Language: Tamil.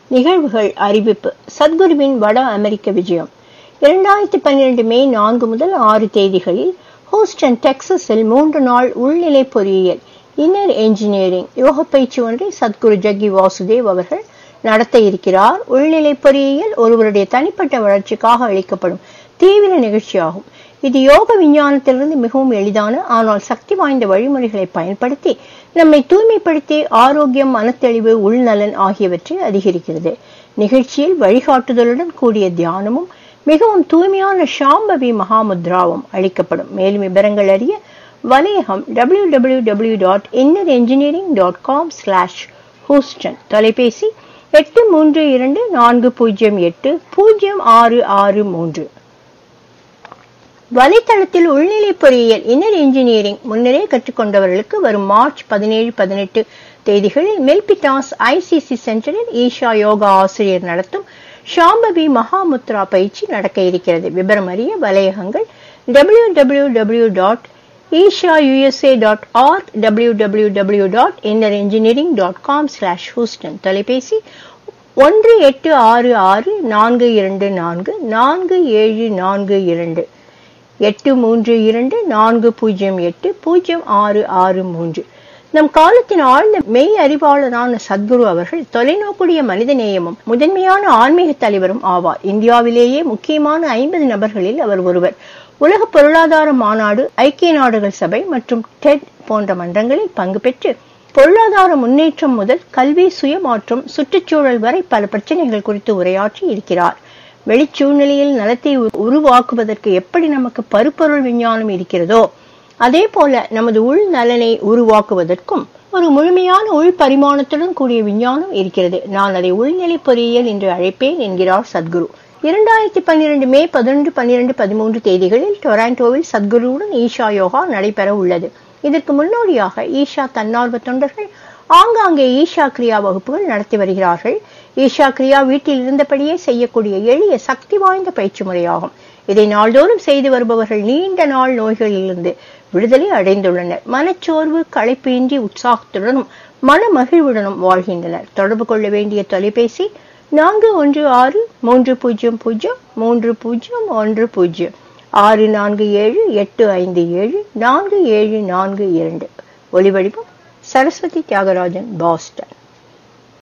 நிகழ்வுகள் அறிவிப்பு சத்குருவின் வட அமெரிக்க விஜயம் இரண்டாயிரத்தி பன்னிரண்டு மே நான்கு முதல் ஆறு தேதிகளில் ஹூஸ்டன் டெக்சஸில் மூன்று நாள் உள்நிலை பொறியியல் இன்னர் என்ஜினியரிங் யோக பயிற்சி ஒன்றை சத்குரு ஜக்கி வாசுதேவ் அவர்கள் நடத்த இருக்கிறார் உள்நிலை பொறியியல் ஒருவருடைய தனிப்பட்ட வளர்ச்சிக்காக அளிக்கப்படும் தீவிர நிகழ்ச்சியாகும் இது யோக விஞ்ஞானத்திலிருந்து மிகவும் எளிதான ஆனால் சக்தி வாய்ந்த வழிமுறைகளை பயன்படுத்தி நம்மை தூய்மைப்படுத்தி ஆரோக்கியம் மனத்தெளிவு உள்நலன் ஆகியவற்றை அதிகரிக்கிறது நிகழ்ச்சியில் வழிகாட்டுதலுடன் கூடிய தியானமும் மிகவும் தூய்மையான ஷாம்பவி மகாமுத்ராவும் அளிக்கப்படும் மேலும் விவரங்கள் அறிய வலையகம் W W W dot inner engineering dot com slash Houston தொலைபேசி எட்டு மூன்று இரண்டு நான்கு பூஜ்ஜியம் எட்டு பூஜ்ஜியம் ஆறு ஆறு மூன்று வலைத்தளத்தில் உள்நிலை பொறியியல் இன்னர் என்ஜினியரிங் முன்னரே கற்றுக்கொண்டவர்களுக்கு வரும் மார்ச் பதினேழு பதினெட்டு தேதிகளில் மெல்பிட்டாஸ் ஐசிசி சென்டரில் ஈஷா யோகா ஆசிரியர் நடத்தும் ஷாம்பவி மகாமுத்ரா பயிற்சி நடக்க இருக்கிறது விவரம் அறிய வலையகங்கள் W W W dot Isha USA dot org W W W dot inner engineering dot com slash Houston தொலைபேசி ஒன்று எட்டு ஆறு ஆறு நான்கு இரண்டு நான்கு நான்கு ஏழு நான்கு இரண்டு எட்டு மூன்று இரண்டு நான்கு பூஜ்ஜியம் எட்டு பூஜ்ஜியம் ஆறு ஆறு மூன்று நம் காலத்தின் ஆழ்ந்த மெய் அறிவாளரான சத்குரு அவர்கள் தொலைநோக்குடைய மனித நேயமும் முதன்மையான ஆன்மீக தலைவரும் ஆவார் இந்தியாவிலேயே முக்கியமான ஐம்பது நபர்களில் அவர் ஒருவர் உலக பொருளாதார மாநாடு ஐக்கிய நாடுகள் சபை மற்றும் டெட் போன்ற மன்றங்களில் பங்கு பெற்று பொருளாதார முன்னேற்றம் முதல் கல்வி சுயமாற்றம் சுற்றுச்சூழல் வரை பல பிரச்சனைகள் குறித்து உரையாற்றி இருக்கிறார் வெளிச்சூழ்நிலையில் நலத்தை உருவாக்குவதற்கு எப்படி நமக்கு பருப்பொருள் விஞ்ஞானம் இருக்கிறதோ அதே போல நமது உள் நலனை உருவாக்குவதற்கும் ஒரு முழுமையான உள் பரிமாணத்துடன் கூடிய விஞ்ஞானம் இருக்கிறது நான் அதை உள்நிலை பொறியியல் என்று அழைப்பேன் என்கிறார் சத்குரு இரண்டாயிரத்தி பன்னிரண்டு மே பதினொன்று பன்னிரண்டு பதிமூன்று தேதிகளில் டொராண்டோவில் சத்குருவுடன் ஈஷா யோகா நடைபெற உள்ளது இதற்கு முன்னோடியாக ஈஷா தன்னார்வ தொண்டர்கள் ஆங்காங்கே ஈஷா கிரியா வகுப்புகள் நடத்தி வருகிறார்கள் ஈஷா கிரியா வீட்டில் இருந்தபடியே செய்யக்கூடிய எளிய சக்தி வாய்ந்த பயிற்சி முறையாகும் இதை நாள்தோறும் செய்து வருபவர்கள் நீண்ட நாள் நோய்களிலிருந்து விடுதலை அடைந்துள்ளனர் மனச்சோர்வு களைப்பு இன்றி உற்சாகத்துடனும் மன மகிழ்வுடனும் வாழ்கின்றனர் தொடர்பு கொள்ள வேண்டிய தொலைபேசி நான்கு ஒன்று ஆறு மூன்று பூஜ்ஜியம் பூஜ்ஜியம் மூன்று பூஜ்ஜியம் ஒன்று பூஜ்ஜியம் ஆறு நான்கு ஏழு எட்டு ஐந்து ஏழு நான்கு ஏழு நான்கு இரண்டு ஒளிவடிவம் சரஸ்வதி தியாகராஜன் பாஸ்டன்